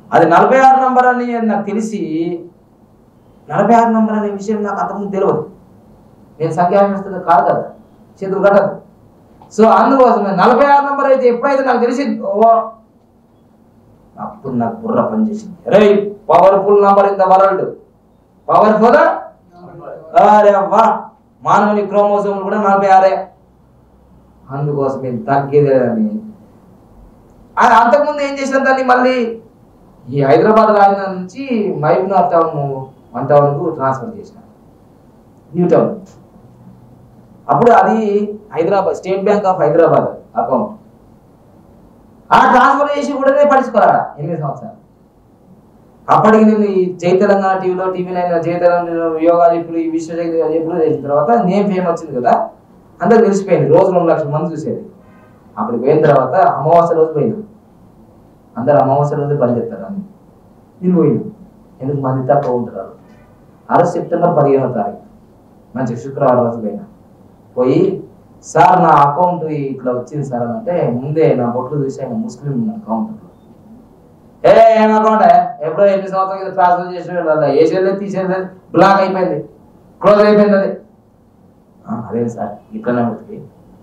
అది నలభై ఆరు నంబర్ అని నాకు తెలిసి నలభై ఆరు నంబర్ అనే విషయం నాకు అంతకుముందు తెలియదు నేను సంఖ్యాశాస్త్రం కాదు కదా చేతులు కట్టదు సో అందుకోసమే నలభై ఆరు నంబర్ అయితే ఎప్పుడైతే నాకు తెలిసింది ఓ అప్పుడు నాకు బుర్ర పనిచేసింది రే powerful number in the world powerful అరే వా మానవుని క్రోమోసోములు కూడా నలభై ఆరే అందుకోసం నేను తగ్గేదేదని ఆయన అంతకుముందు ఏం చేసిన దాన్ని మళ్ళీ ఈ హైదరాబాద్ రాజధాని నుంచి మహబూబ్నగర్ టౌన్ వన్ టౌన్కు ట్రాన్స్ఫర్ చేసిన న్యూ టౌన్ అప్పుడు అది Hyderabad state bank of Hyderabad account ఆ ట్రాన్స్ఫర్ చేసి కూడా పడుచుకోరా ఎనిమిది సంవత్సరాలు అప్పటికి నేను ఈ జై తెలంగాణ టీవీలో టీవీ నైన్ జై తెలంగాణ యోగా చెప్పులు ఈ విశ్వ జై చెప్పులు చేసిన తర్వాత నేమ్ ఫేమ్ వచ్చింది కదా అందరికి తెలిసిపోయింది రోజు రెండు లక్షల మంది చూసేది అప్పుడు పోయిన తర్వాత అమావాస్య రోజు పోయినా అందరు అమావాస్య రోజు పని చేస్తారు అని నేను పోయినా ఎందుకు మంది తక్కువ ఉంటారు ఆ రోజు సెప్టెంబర్ పదిహేనో తారీఖు మంచి శుక్రవారం రోజు పోయినా పోయి సార్ నా అకౌంట్ ఇట్లా వచ్చింది సార్ అని అంటే ముందే నా బొట్లు చూసి ఆయన ముస్లిం అకౌంట్ ఏ ఏం అకౌంట్ ఎప్పుడో ఎనిమిది సంవత్సరాల కింద ట్రాన్స్ఫర్ చేసిన వేసేది తీసేది బ్లాక్ అయిపోయింది క్లోజ్ అయిపోయింది అది "ఆ, అదేం సార్ ఇట్లనే ఉంటుంది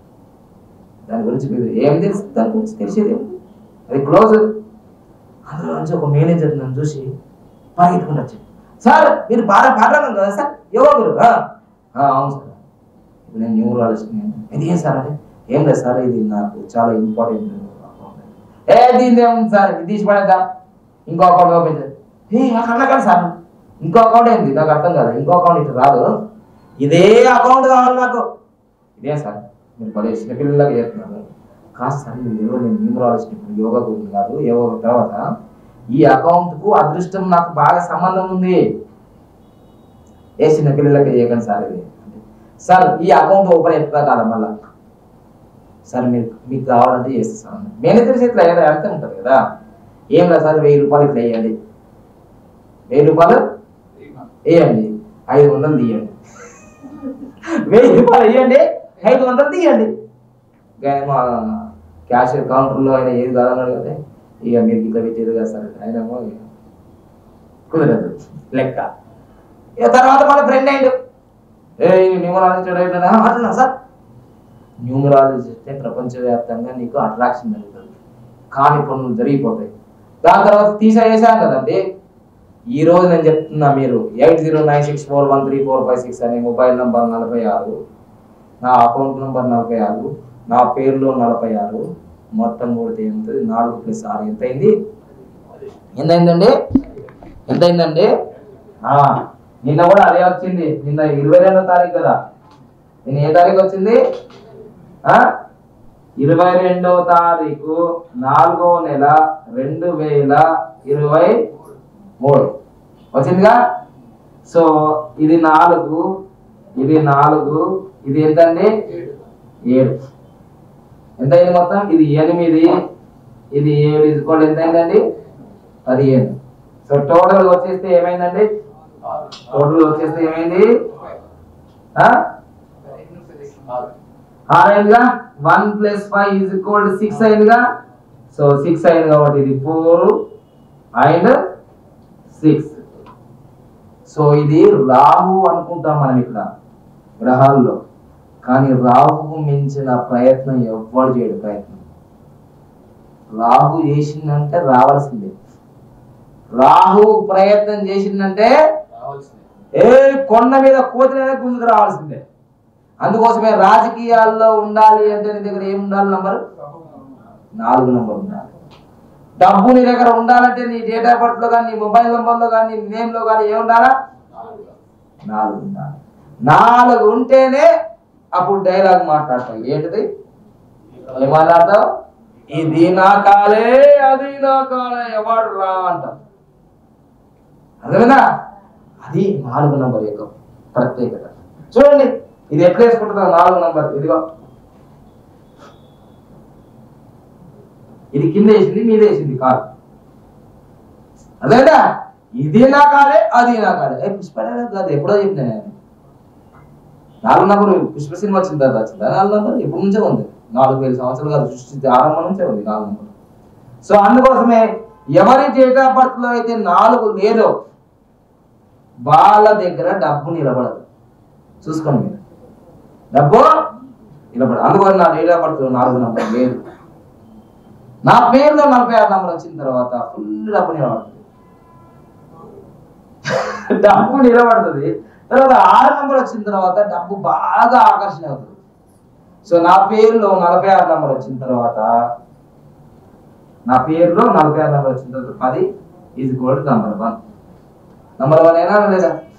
దాని గురించి మీరు ఏం తెలుసు దాని గురించి తెలిసేది ఏముంది? అది క్లోజ్ అందులో నుంచి ఒక మేనేజర్ నన్ను చూసి పరిగెత్తుకుంటూ వచ్చాడు సార్ మీరు బాగా పాడరాను కదా సార్ ఎవరు మీరు "ఆ, ఆ, అవును సార్ ఇప్పుడు నేను న్యూరాలజిస్ట్ ఇది ఏం సార్ అంటే ఏం లేదు సార్ ఇది నాకు చాలా ఇంపార్టెంట్ ఏ దీని ఏముంది సార్ ఇది తీసి పడేద్దాం ఇంకో అకౌంట్ ఓపెన్ చేద్దాం ఏ అక్కడ కాదు సార్ ఇంకో అకౌంట్ ఏంది నాకు అర్థం కాదు ఇంకో అకౌంట్ ఇటు రాదు ఇదే అకౌంట్ కావాలి నాకు ఇదే సార్ మీరు పడే చిన్నపిల్లలాగా చేస్తున్నారు కాదు సార్ మీరు ఎవరో నేను న్యూమరాలజిస్ట్ ఇప్పుడు యోగా గురించి కాదు యోగా తర్వాత ఈ అకౌంట్కు అదృష్టం నాకు బాగా సంబంధం ఉంది ఏ చిన్న పిల్లలకి చేయకండి సార్ ఇది సార్ ఈ అకౌంట్ ఓపెన్ ఎట్లా కాదు మళ్ళా సార్ మీరు మీకు కావాలంటే చేస్తాను మేనేజర్ చేతిలో ఏదో అర్థం ఉంటుంది కదా ఏం లేదు సార్ వెయ్యి రూపాయలు ఇట్లా వేయండి వెయ్యి రూపాయలు వేయండి ఐదు వందలు తీయండి వెయ్యి రూపాయలు వేయండి ఐదు వందలు తీయండి కానీ మా క్యాష్ కౌంటర్లో ఆయన ఏది కాదన్నాడు కదా ఇక మీరు ఇట్లా పెట్టేది కదా సార్ ఆయనేమో ఇక కుదరదు లెక్క ఇక తర్వాత మన ఫ్రెండ్ అయిండు ఏ న్యూమరాలజిస్ట్ అయిపోయినా అట్లా సార్ న్యూమరాలజిస్ట్ ప్రపంచవ్యాప్తంగా నీకు అట్రాక్షన్ జరుగుతుంది కాని పనులు జరిగిపోతాయి దాని తర్వాత తీసేసాం కదండి ఈ రోజు నేను చెప్తున్నా మీరు eight zero nine six four one three four five six అనే మొబైల్ నంబర్ నలభై ఆరు నా అకౌంట్ నంబర్ నలభై ఆరు నా పేరులో నలభై ఆరు మొత్తం కూడితే ఎంత నాలుగు ప్లస్ ఆరు ఎంత అయింది ఎంత అయిందండి ఎంత అయిందండి ఆ, నిన్న కూడా అదే వచ్చింది నిన్న ఇరవై రెండో తారీఖు కదా నిన్న ఏ తారీఖు వచ్చింది ఆ ఇరవై రెండవ తారీఖు నాలుగో నెల రెండు వేల ఇరవై మూడు వచ్చిందిగా సో ఇది నాలుగు ఇది నాలుగు ఇది ఎంతండి ఏడు ఎంత అయింది మొత్తం ఇది ఎనిమిది ఇది ఏడు ఇది కూడా ఎంత అయిందండి పదిహేను సో టోటల్ వచ్చేస్తే ఏమైందండి టోటల్ వచ్చేస్తే ఏమైంది ఆ? ఆరు అయిందిగా one plus five is equal six అయిందిగా సో సిక్స్ అయింది కాబట్టి ఇది ఫోర్ అండ్ సిక్స్ సో ఇది రాహు అనుకుంటాం మనం ఇక్కడ గ్రహాల్లో కానీ రాహుకు మించిన ప్రయత్నం ఎవ్వడు చేయడు ప్రయత్నం రాహు చేసిందంటే రావాల్సిందే రాహు ప్రయత్నం చేసిందంటే ఏ కొండ మీద కోతినైనా గుంజుకు రావాల్సిందే అందుకోసమే రాజకీయాల్లో ఉండాలి అంటే నీ దగ్గర ఏం ఉండాలి నంబర్ నాలుగు నంబర్ ఉండాలి డబ్బు నీ దగ్గర ఉండాలంటే నీ డేట్ ఆఫ్ బర్త్ లో కానీ నీ మొబైల్ నంబర్ లో కానీ నీ నేమ్ లో కానీ ఏం ఉండాలా నాలుగు ఉండాలి నాలుగు ఉంటేనే అప్పుడు డైలాగ్ మాట్లాడతావు ఏంటిది ఏం మాట్లాడతావు ఇది నా కాలే అది నా కాలే ఎవడు రా అంటావు అర్థమైందా అది నాలుగు నంబర్ యొక్క ప్రత్యేకత చూడండి ఇది ఎట్లా వేసుకుంటుందో నాలుగు నంబర్ ఇదిగో ఇది కింద వేసింది మీద వేసింది కాదు అదేదా ఇది నా కాలే అది నా కాలే ఏ పుష్ప dialogue కాదు ఎప్పుడో చెప్పిన నేను నాలుగు నంబర్ పుష్ప సినిమా వచ్చిన తర్వాత వచ్చిందా నాలుగు నంబర్ ఎప్పటి నుంచే ఉంది నాలుగు వేల సంవత్సరాలు కాదు సృష్టి ఆరంభం నుంచే ఉంది నాలుగు నంబర్ సో అందుకోసమే ఎవరి డేట్ ఆఫ్ బర్త్ లో అయితే నాలుగు లేదో వాళ్ళ దగ్గర డబ్బు నిలబడదు చూసుకోండి మీరు డబ్బు నిలబడదు అందుకని నా డేట్ ఆఫ్ బర్త్ లో నాలుగు నంబర్ లేదు నా పేరులో నలభై ఆరు నంబర్ వచ్చిన తర్వాత ఫుల్ డబ్బు నిలబడుతుంది డబ్బు నిలబడుతుంది తర్వాత ఆరు నంబర్ వచ్చిన తర్వాత డబ్బు బాగా ఆకర్షణ అవుతుంది సో నా పేరులో నలభై ఆరు నంబర్ వచ్చిన తర్వాత నా పేరులో నలభై ఆరు నంబర్ వచ్చిన తర్వాత పది is gold number one number one అయినా లేదా